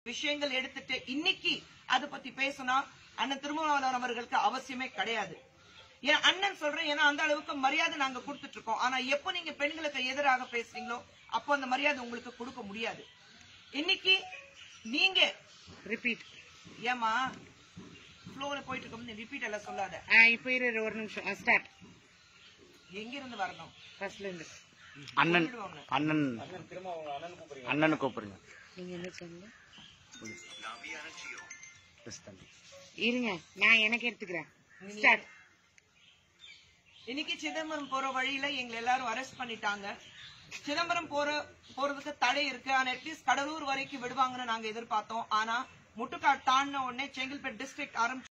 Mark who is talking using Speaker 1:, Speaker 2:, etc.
Speaker 1: விஷயங்கள் எடுத்துட்டு இன்னைக்கு அதை பத்தி பேசினா அண்ணன் திருமாவளவன் அவர்களுக்கு அவசியமே கிடையாது என் அண்ணன் சொல்றேன் ஏன்னா அந்த அளவுக்கு மரியாதை நாங்க கொடுத்துட்டு இருக்கோம் ஆனா எப்போ நீங்க பெண்களுக்கு எதிராக பேசுறீங்களோ அப்போ அந்த மரியாதை உங்களுக்கு கொடுக்க முடியாது இன்னைக்கு நீங்க
Speaker 2: ரிப்பீட்
Speaker 1: ஏமா ஃப்ளோல போயிட்டு இருக்கோம் ரிப்பீட் எல்லாம் சொல்லாத
Speaker 2: இப்போ இரு இரு, ஒரு நிமிஷம் ஸ்டார்ட்
Speaker 1: எங்க இருந்து வரணும்
Speaker 2: ஃபர்ஸ்ட்ல இருந்து
Speaker 3: அண்ணன்
Speaker 1: சொல்லிடுவாங்க.
Speaker 3: அண்ணன் அண்ணன் கூப்பிடுங்க
Speaker 2: நீங்க என்ன சொன்னீங்க
Speaker 3: Yes, தம்பி.
Speaker 2: இருங்க நான் எனக்கு எடுத்துக்கிறேன் ஸ்டார்ட்
Speaker 1: இன்னைக்கு சிதம்பரம் போற வழியில எங்களை எல்லாரும் அரெஸ்ட் பண்ணிட்டாங்க சிதம்பரம் போற போறதுக்கு தடை இருக்கு ஆனா அட்லீஸ்ட் கடலூர் வரைக்கும் விடுவாங்கன்னு நாங்க எதிர்பார்த்தோம் ஆனா முட்டுக்காடு தாண்டின உடனே செங்கல்பேட் டிஸ்ட்ரிக்ட் ஆரம்பிச்சு